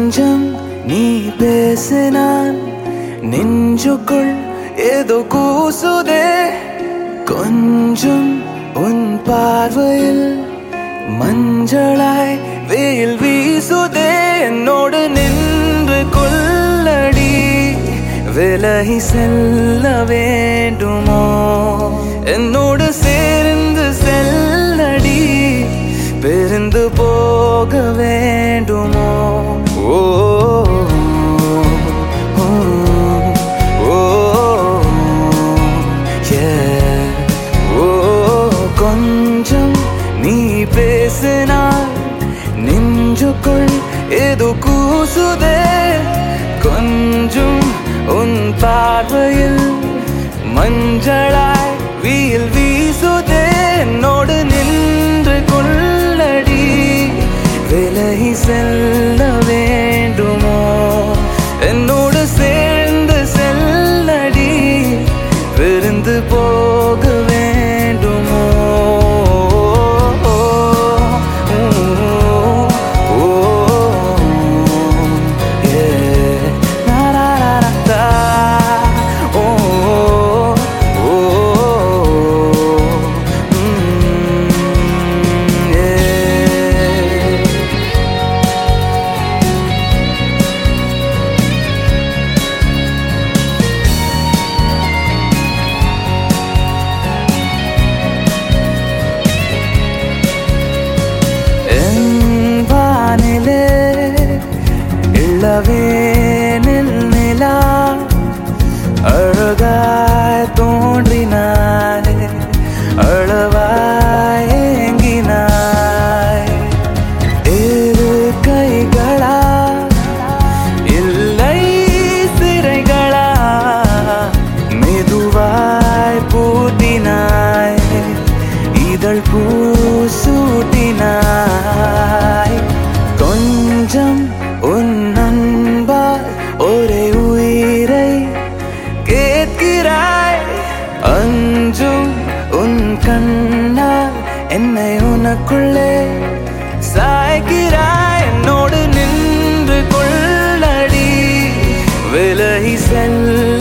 கொஞ்சம் நீ பேசினான் நெஞ்சுக்குள் ஏதோ கூசுதே கொஞ்சம் உன் பார்வையில் மஞ்சளாய் வெயில் வீசுதே என்னோடு நின்று கொள்ளடி விலகி செல்ல வேண்டுமோ என்னோடு சேர்ந்து செல்லடி பிரிந்து போக வேண்டுமோ ஓ ஓ, ஓ, yeah. ஓ கொஞ்சம் நீ பேசினாய் நெஞ்சுக்குள் ஏதோ கூசுதே கொஞ்சம் உன் பார்வையில் மஞ்சளாய் வீல் வீசுதே என்னோடு நின்று கொள்ளடி விலகி செல்ல வேண்டுமோ என்னோடு சேர்ந்து செல்லடி விருந்து போக வேண்டுமோ Yeah. என் வானிலே இளவேனில் நிலா அழகாய் தோன்றினாய் அழவாய் ஏங்கினாய் இரு கைகளா இல்லை சிறைகளா மெதுவாய் பூட்டினாய் இதழ் பூசூட்டினாய் கொஞ்சம் உன் அன்பால் ஒரே உயிரை கேட்கிறாய் அஞ்சும் உன் கண்ணால் என்னை உனக்குள்ளே சாய்கிறாய் என்னோடு நின்று கொள்ளடி விலகி செல்ல